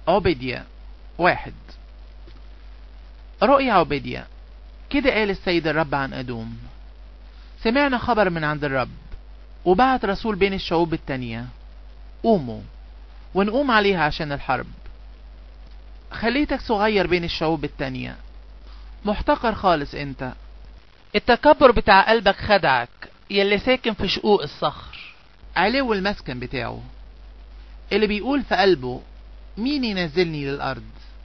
عبيدية واحد رؤيا عبيدية كده قال السيد الرب عن أدوم سمعنا خبر من عند الرب وبعت رسول بين الشعوب التانية قوموا ونقوم عليها عشان الحرب خليتك صغير بين الشعوب التانية محتقر خالص انت التكبر بتاع قلبك خدعك يلي ساكن في شقوق الصخر علو المسكن بتاعه اللي بيقول في قلبه مين ينزلني للأرض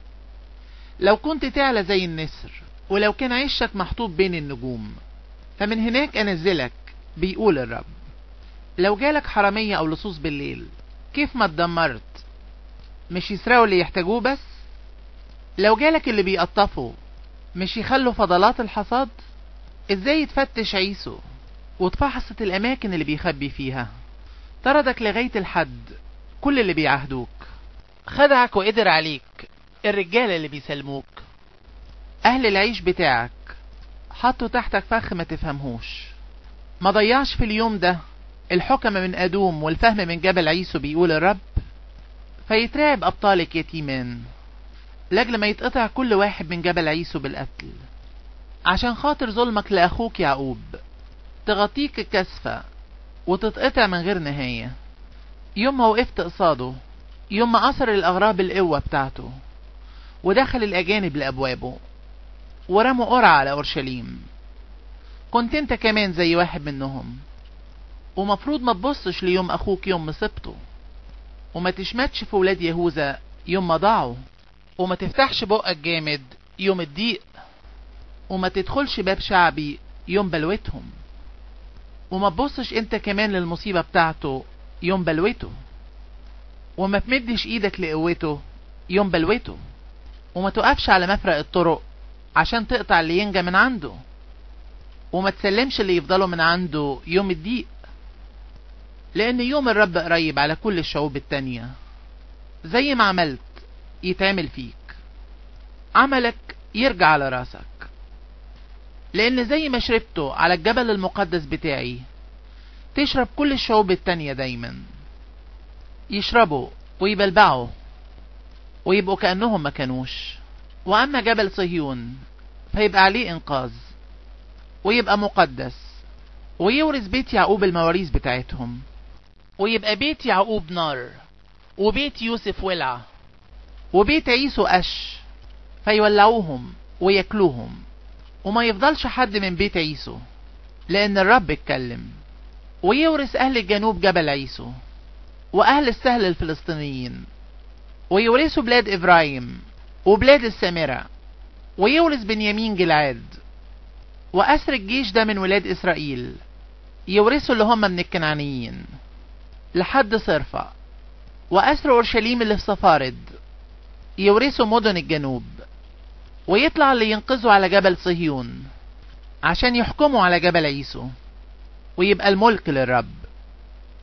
لو كنت تعلى زي النسر ولو كان عشك محطوط بين النجوم فمن هناك أنزلك بيقول الرب لو جالك حرامية أو لصوص بالليل كيف ما اتدمرت مش يسرقوا اللي يحتاجوه بس لو جالك اللي بيقطفوا مش يخلوا فضلات الحصاد ازاي يتفتش عيسو وتفحصت الاماكن اللي بيخبي فيها طردك لغاية الحد كل اللي بيعهدوك خدعك وقدر عليك الرجالة اللي بيسلموك اهل العيش بتاعك حطوا تحتك فخ ما تفهمهوش ما ضيعش في اليوم ده الحكم من ادوم والفهم من جبل عيسو بيقول الرب فيترعب ابطالك يتيمان لاجل ما يتقطع كل واحد من جبل عيسو بالقتل عشان خاطر ظلمك لاخوك يعقوب تغطيك الكسفة وتتقطع من غير نهاية يوم ما وقفت قصاده يوم ما أثر الأغراب القوة بتاعته ودخل الأجانب لأبوابه ورموا قرعة على أورشليم كنت انت كمان زي واحد منهم ومفروض ما تبصش ليوم أخوك يوم مصيبته وما تشمتش في ولاد يهوذا يوم ما ضاعوا وما تفتحش بقك جامد يوم الضيق وما تدخلش باب شعبي يوم بلوتهم وما تبصش انت كمان للمصيبة بتاعته يوم بلوته وما تمدش ايدك لقوته يوم بلوته وما تقفش على مفرق الطرق عشان تقطع اللي ينجى من عنده وما تسلمش اللي يفضلوا من عنده يوم الضيق لان يوم الرب قريب على كل الشعوب التانية زي ما عملت يتعمل فيك عملك يرجع على راسك لان زي ما شربته على الجبل المقدس بتاعي تشرب كل الشعوب التانية دايما يشربوا ويبلبعوا ويبقوا كأنهم ما كانوش وأما جبل صهيون فيبقى عليه إنقاذ ويبقى مقدس ويورث بيت يعقوب المواريث بتاعتهم ويبقى بيت يعقوب نار وبيت يوسف ولعة وبيت عيسو قش فيولعوهم وياكلوهم وما يفضلش حد من بيت عيسو لأن الرب اتكلم ويورث أهل الجنوب جبل عيسو وأهل السهل الفلسطينيين ويورثوا بلاد إبراهيم وبلاد السامرة ويورث بنيامين جلعاد وأسر الجيش ده من ولاد إسرائيل يورثوا اللي هم من الكنعانيين لحد صرفة وأسر أورشليم اللي في صفارد يورثوا مدن الجنوب ويطلع اللي ينقذوا على جبل صهيون عشان يحكموا على جبل عيسو ويبقى الملك للرب